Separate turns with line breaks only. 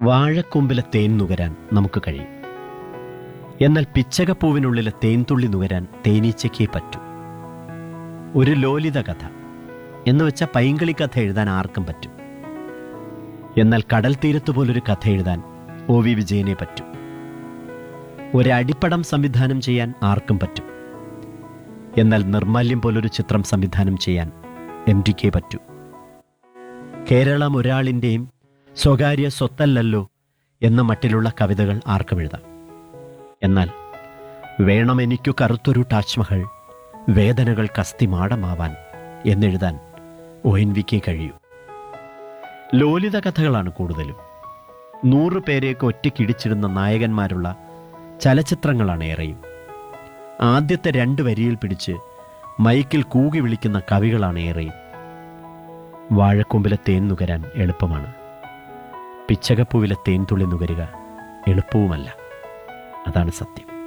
വാഴക്കൊമ്പിലെ തേൻ നുകരാൻ നമുക്ക് കഴിയും എന്നാൽ പിച്ചകപ്പൂവിനുള്ളിലെ തേൻതുള്ളി നുകരാൻ തേനീച്ചയ്ക്കേ പറ്റൂ ഒരു ലോലിത കഥ എന്ന് വെച്ചാൽ പൈങ്കിളി കഥ എഴുതാൻ ആർക്കും പറ്റും എന്നാൽ കടൽ തീരത്ത് പോലൊരു കഥ എഴുതാൻ ഒ വി വിജയനെ പറ്റൂ ഒരു അടിപ്പടം സംവിധാനം ചെയ്യാൻ ആർക്കും പറ്റും എന്നാൽ നിർമാല്യം പോലൊരു ചിത്രം സംവിധാനം ചെയ്യാൻ എം ടിക്കേ പറ്റൂ കേരളം ഒരാളിൻ്റെയും സ്വകാര്യ സ്വത്തല്ലല്ലോ എന്ന മട്ടിലുള്ള കവിതകൾ ആർക്കും എഴുതാം എന്നാൽ വേണം എനിക്കു കറുത്തൊരു താജ്മഹൽ വേദനകൾ കസ്തിമാടമാവാൻ എന്നെഴുതാൻ ഒ എൻ വിക്ക് കഴിയൂ ലോലിത കഥകളാണ് കൂടുതലും നൂറ് പേരെയൊക്കെ ഒറ്റയ്ക്കിടിച്ചിടുന്ന നായകന്മാരുള്ള ചലച്ചിത്രങ്ങളാണ് ഏറെയും ആദ്യത്തെ രണ്ട് വരിയിൽ പിടിച്ച് മൈക്കിൽ കൂകി വിളിക്കുന്ന കവികളാണ് ഏറെയും വാഴക്കൊമ്പിലെ തേൻ നുകരാൻ എളുപ്പമാണ് പിച്ചകപ്പൂവിലെ തേൻ തുള്ളി നുകരുക എളുപ്പവുമല്ല അതാണ് സത്യം